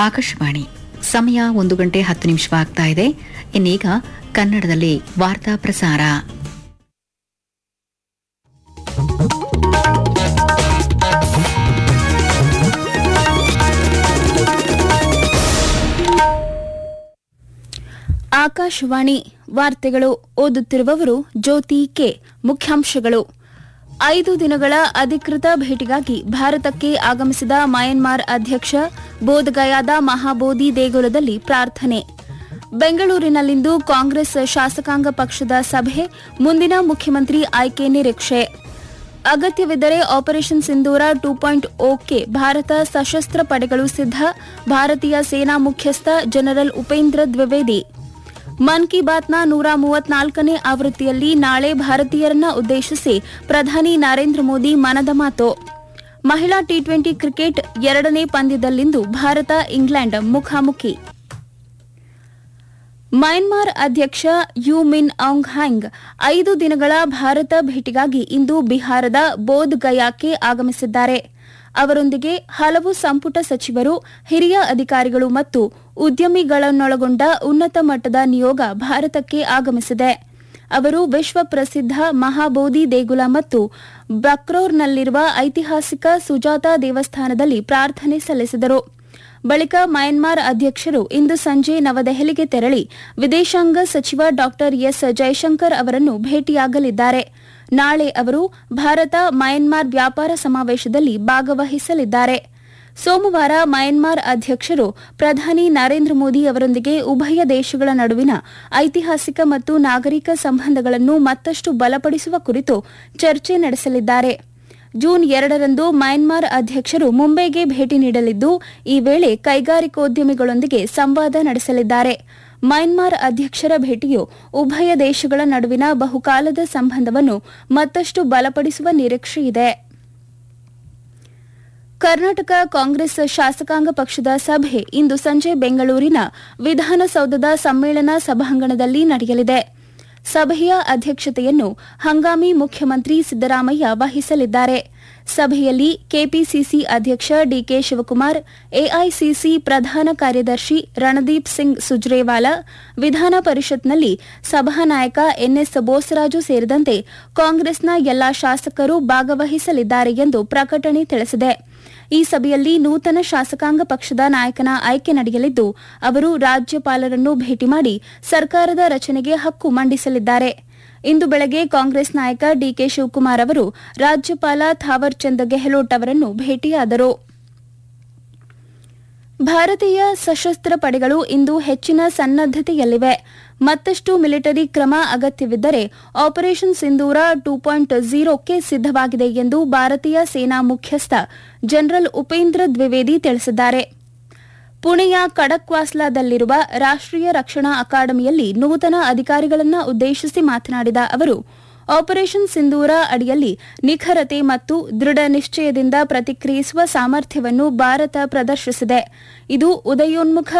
ಆಕಾಶವಾಣಿ ಸಮಯ ಒಂದು ಗಂಟೆ ಹತ್ತು ನಿಮಿಷವಾಗ್ತಾ ಇದೆ ಇನ್ನೀಗ ಕನ್ನಡದಲ್ಲಿ ವಾರ್ತಾ ಪ್ರಸಾರ ಆಕಾಶವಾಣಿ ವಾರ್ತೆಗಳು ಓದುತ್ತಿರುವವರು ಜ್ಯೋತಿ ಕೆ ಮುಖ್ಯಾಂಶಗಳು ಐದು ದಿನಗಳ ಅಧಿಕೃತ ಭೇಟಿಗಾಗಿ ಭಾರತಕ್ಕೆ ಆಗಮಿಸಿದ ಮಯನ್ಮಾರ್ ಅಧ್ಯಕ್ಷ ಬೋಧಗಯಾದ ಮಹಾಬೋಧಿ ದೇಗುಲದಲ್ಲಿ ಪ್ರಾರ್ಥನೆ ಬೆಂಗಳೂರಿನಲ್ಲಿಂದು ಕಾಂಗ್ರೆಸ್ ಶಾಸಕಾಂಗ ಪಕ್ಷದ ಸಭೆ ಮುಂದಿನ ಮುಖ್ಯಮಂತ್ರಿ ಆಯ್ಕೆ ನಿರೀಕ್ಷೆ ಅಗತ್ಯವಿದ್ದರೆ ಆಪರೇಷನ್ ಸಿಂಧೂರ ಟೂ ಪಾಯಿಂಟ್ ಓಕೆ ಭಾರತ ಸಶಸ್ತ್ರ ಪಡೆಗಳು ಸಿದ್ಧ ಭಾರತೀಯ ಸೇನಾ ಮುಖ್ಯಸ್ಥ ಜನರಲ್ ಉಪೇಂದ್ರ ದ್ವಿವೇದಿ ಮನ್ ಕಿ ಬಾತ್ನ ನೂರ ಮೂವತ್ನಾಲ್ಕನೇ ಆವೃತ್ತಿಯಲ್ಲಿ ನಾಳೆ ಭಾರತೀಯರನ್ನ ಉದ್ದೇಶಿಸಿ ಪ್ರಧಾನಿ ನರೇಂದ್ರ ಮೋದಿ ಮನದ ಮಾತು ಮಹಿಳಾ ಟಿ ಟ್ವೆಂಟಿ ಕ್ರಿಕೆಟ್ ಎರಡನೇ ಪಂದ್ಯದಲ್ಲಿಂದು ಭಾರತ ಇಂಗ್ಲೆಂಡ್ ಮುಖಾಮುಖಿ ಮಯನ್ಮಾರ್ ಅಧ್ಯಕ್ಷ ಯು ಮಿನ್ ಔಂಗ್ ಹ್ಯಾಂಗ್ ಐದು ದಿನಗಳ ಭಾರತ ಭೇಟಿಗಾಗಿ ಇಂದು ಬಿಹಾರದ ಬೋಧ್ ಗಯಾಕ್ಕೆ ಆಗಮಿಸಿದ್ದಾರೆ ಅವರೊಂದಿಗೆ ಹಲವು ಸಂಪುಟ ಸಚಿವರು ಹಿರಿಯ ಅಧಿಕಾರಿಗಳು ಮತ್ತು ಉದ್ಯಮಿಗಳನ್ನೊಳಗೊಂಡ ಉನ್ನತ ಮಟ್ಟದ ನಿಯೋಗ ಭಾರತಕ್ಕೆ ಆಗಮಿಸಿದೆ ಅವರು ವಿಶ್ವ ಪ್ರಸಿದ್ಧ ಮಹಾಬೋಧಿ ದೇಗುಲ ಮತ್ತು ಬಕ್ರೋರ್ನಲ್ಲಿರುವ ಐತಿಹಾಸಿಕ ಸುಜಾತ ದೇವಸ್ಥಾನದಲ್ಲಿ ಪ್ರಾರ್ಥನೆ ಸಲ್ಲಿಸಿದರು ಬಳಿಕ ಮಯನ್ಮಾರ್ ಅಧ್ಯಕ್ಷರು ಇಂದು ಸಂಜೆ ನವದೆಹಲಿಗೆ ತೆರಳಿ ವಿದೇಶಾಂಗ ಸಚಿವ ಡಾ ಎಸ್ ಜೈಶಂಕರ್ ಅವರನ್ನು ಭೇಟಿಯಾಗಲಿದ್ದಾರೆ ನಾಳೆ ಅವರು ಭಾರತ ಮಯನ್ಮಾರ್ ವ್ಯಾಪಾರ ಸಮಾವೇಶದಲ್ಲಿ ಭಾಗವಹಿಸಲಿದ್ದಾರೆ ಸೋಮವಾರ ಮಯನ್ಮಾರ್ ಅಧ್ಯಕ್ಷರು ಪ್ರಧಾನಿ ನರೇಂದ್ರ ಮೋದಿ ಅವರೊಂದಿಗೆ ಉಭಯ ದೇಶಗಳ ನಡುವಿನ ಐತಿಹಾಸಿಕ ಮತ್ತು ನಾಗರಿಕ ಸಂಬಂಧಗಳನ್ನು ಮತ್ತಷ್ಟು ಬಲಪಡಿಸುವ ಕುರಿತು ಚರ್ಚೆ ನಡೆಸಲಿದ್ದಾರೆ ಜೂನ್ ಎರಡರಂದು ಮಯನ್ಮಾರ್ ಅಧ್ಯಕ್ಷರು ಮುಂಬೈಗೆ ಭೇಟಿ ನೀಡಲಿದ್ದು ಈ ವೇಳೆ ಕೈಗಾರಿಕೋದ್ಯಮಿಗಳೊಂದಿಗೆ ಸಂವಾದ ನಡೆಸಲಿದ್ದಾರೆ ಮಯನ್ಮಾರ್ ಅಧ್ಯಕ್ಷರ ಭೇಟಿಯು ಉಭಯ ದೇಶಗಳ ನಡುವಿನ ಬಹುಕಾಲದ ಸಂಬಂಧವನ್ನು ಮತ್ತಷ್ಟು ಬಲಪಡಿಸುವ ನಿರೀಕ್ಷೆಯಿದೆ ಕರ್ನಾಟಕ ಕಾಂಗ್ರೆಸ್ ಶಾಸಕಾಂಗ ಪಕ್ಷದ ಸಭೆ ಇಂದು ಸಂಜೆ ಬೆಂಗಳೂರಿನ ವಿಧಾನಸೌಧದ ಸಮ್ಮೇಳನ ಸಭಾಂಗಣದಲ್ಲಿ ನಡೆಯಲಿದೆ ಸಭೆಯ ಅಧ್ಯಕ್ಷತೆಯನ್ನು ಹಂಗಾಮಿ ಮುಖ್ಯಮಂತ್ರಿ ಸಿದ್ದರಾಮಯ್ಯ ವಹಿಸಲಿದ್ದಾರೆ ಸಭೆಯಲ್ಲಿ ಕೆಪಿಸಿಸಿ ಅಧ್ಯಕ್ಷ ಡಿಕೆ ಶಿವಕುಮಾರ್ ಎಐಸಿಸಿ ಪ್ರಧಾನ ಕಾರ್ಯದರ್ಶಿ ರಣದೀಪ್ ಸಿಂಗ್ ಸುಜ್ರೇವಾಲಾ ವಿಧಾನ ಪರಿಷತ್ನಲ್ಲಿ ಸಭಾನಾಯಕ ಎನ್ಎಸ್ ಬೋಸರಾಜು ಸೇರಿದಂತೆ ಕಾಂಗ್ರೆಸ್ನ ಎಲ್ಲಾ ಶಾಸಕರು ಭಾಗವಹಿಸಲಿದ್ದಾರೆ ಎಂದು ಪ್ರಕಟಣೆ ತಿಳಿಸಿದೆ ಈ ಸಭೆಯಲ್ಲಿ ನೂತನ ಶಾಸಕಾಂಗ ಪಕ್ಷದ ನಾಯಕನ ಆಯ್ಕೆ ನಡೆಯಲಿದ್ದು ಅವರು ರಾಜ್ಯಪಾಲರನ್ನು ಭೇಟಿ ಮಾಡಿ ಸರ್ಕಾರದ ರಚನೆಗೆ ಹಕ್ಕು ಮಂಡಿಸಲಿದ್ದಾರೆ ಇಂದು ಬೆಳಗ್ಗೆ ಕಾಂಗ್ರೆಸ್ ನಾಯಕ ಡಿಕೆ ಶಿವಕುಮಾರ್ ಅವರು ರಾಜ್ಯಪಾಲ ಥಾವರ್ ಚಂದ್ ಗೆಹ್ಲೋಟ್ ಅವರನ್ನು ಭೇಟಿಯಾದರು ಭಾರತೀಯ ಸಶಸ್ತ್ರ ಪಡೆಗಳು ಇಂದು ಹೆಚ್ಚಿನ ಸನ್ನದ್ದತೆಯಲ್ಲಿವೆ ಮತ್ತಷ್ಟು ಮಿಲಿಟರಿ ಕ್ರಮ ಅಗತ್ಯವಿದ್ದರೆ ಆಪರೇಷನ್ ಸಿಂಧೂರ ಟೂ ಪಾಯಿಂಟ್ ಝೀರೋಕ್ಕೆ ಸಿದ್ದವಾಗಿದೆ ಎಂದು ಭಾರತೀಯ ಸೇನಾ ಮುಖ್ಯಸ್ಥ ಜನರಲ್ ಉಪೇಂದ್ರ ದ್ವಿವೇದಿ ತಿಳಿಸಿದ್ದಾರೆ ಪುಣೆಯ ಕಡಕ್ವಾಸ್ಲಾದಲ್ಲಿರುವ ರಾಷ್ಟೀಯ ರಕ್ಷಣಾ ಅಕಾಡೆಮಿಯಲ್ಲಿ ನೂತನ ಅಧಿಕಾರಿಗಳನ್ನು ಉದ್ದೇಶಿಸಿ ಮಾತನಾಡಿದ ಅವರು ಆಪರೇಷನ್ ಸಿಂಧೂರ ಅಡಿಯಲ್ಲಿ ನಿಖರತೆ ಮತ್ತು ದೃಢ ನಿಶ್ಚಯದಿಂದ ಪ್ರತಿಕ್ರಿಯಿಸುವ ಸಾಮರ್ಥ್ಯವನ್ನು ಭಾರತ ಪ್ರದರ್ಶಿಸಿದೆ ಇದು ಉದಯೋನ್ಮುಖ